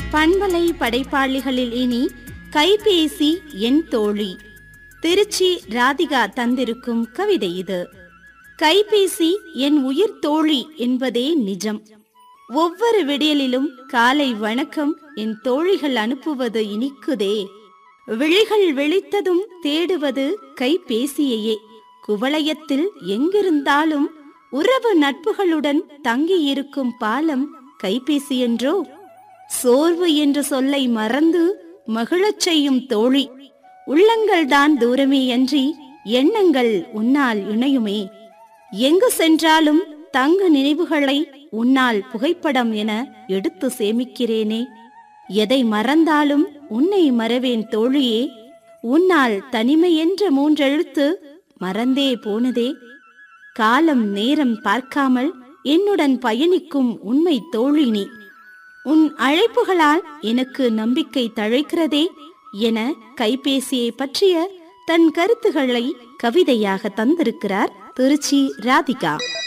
பண்பலை படைப்பாளிகளில் இனி கைபேசி என் தோழி திருச்சி ராதிகா தந்திருக்கும் கவிதை இது கைபேசி என் உயிர் தோழி என்பதே நிஜம் ஒவ்வொரு விடியலிலும் காலை வணக்கம் என் தோழிகள் அனுப்புவது இனிக்குதே விழிகள் விழித்ததும் தேடுவது கைபேசியையே குவளையத்தில் எங்கிருந்தாலும் உறவு நட்புகளுடன் தங்கியிருக்கும் பாலம் கைபேசி என்றோ சோர்வு என்ற சொல்லை மறந்து மகிழச் செய்யும் தோழி உள்ளங்கள்தான் தூரமே அன்றி எண்ணங்கள் உன்னால் இணையுமே எங்கு சென்றாலும் தங்க நினைவுகளை உன்னால் புகைப்படம் என எடுத்து சேமிக்கிறேனே எதை மறந்தாலும் உன்னை மறவேன் தோழியே உன்னால் தனிமை என்ற மூன்றெழுத்து மறந்தே போனதே காலம் நேரம் பார்க்காமல் என்னுடன் பயணிக்கும் உண்மை தோழி நீ உன் அழைப்புகளால் எனக்கு நம்பிக்கை தழைக்கிறதே என கைபேசியை பற்றிய தன் கருத்துக்களை கவிதையாக தந்திருக்கிறார் திருச்சி ராதிகா